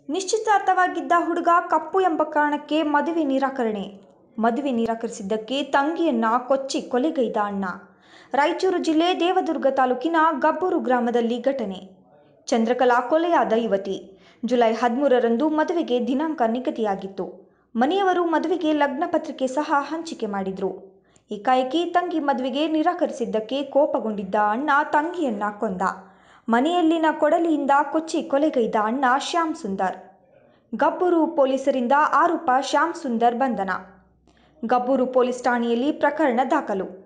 ನಿಶ್ಚಿತಾರ್ಥವಾಗಿದ್ದ ಹುಡುಗ ಕಪ್ಪು ಎಂಬ ಕಾರಣಕ್ಕೆ ಮದುವೆ ನಿರಾಕರಣೆ ಮದುವೆ ನಿರಾಕರಿಸಿದ್ದಕ್ಕೆ ತಂಗಿಯನ್ನ ಕೊಚ್ಚಿ ಕೊಲೆಗೈದ ಅಣ್ಣ ರಾಯಚೂರು ಜಿಲ್ಲೆ ದೇವದುರ್ಗ ತಾಲೂಕಿನ ಗಬ್ಬೂರು ಗ್ರಾಮದಲ್ಲಿ ಘಟನೆ ಚಂದ್ರಕಲಾ ಕೊಲೆಯಾದ ಯುವತಿ ಜುಲೈ ಹದಿಮೂರರಂದು ಮದುವೆಗೆ ದಿನಾಂಕ ನಿಗದಿಯಾಗಿತ್ತು ಮನೆಯವರು ಮದುವೆಗೆ ಲಗ್ನ ಪತ್ರಿಕೆ ಸಹ ಹಂಚಿಕೆ ಮಾಡಿದ್ರು ಏಕಾಏಕಿ ತಂಗಿ ಮದುವೆಗೆ ನಿರಾಕರಿಸಿದ್ದಕ್ಕೆ ಕೋಪಗೊಂಡಿದ್ದ ಅಣ್ಣ ತಂಗಿಯನ್ನ ಕೊಂದ ಮನೆಯಲ್ಲಿನ ಕೊಡಲಿಯಿಂದ ಕೊಚ್ಚಿ ಕೊಲೆಗೈದ ಅಣ್ಣ ಶ್ಯಾಮ್ ಸುಂದರ್ ಗಬ್ಬೂರು ಪೊಲೀಸರಿಂದ ಆರೋಪ ಶ್ಯಾಮ್ ಸುಂದರ್ ಬಂಧನ ಗಬ್ಬೂರು ಪೊಲೀಸ್ ಠಾಣೆಯಲ್ಲಿ ಪ್ರಕರಣ ದಾಖಲು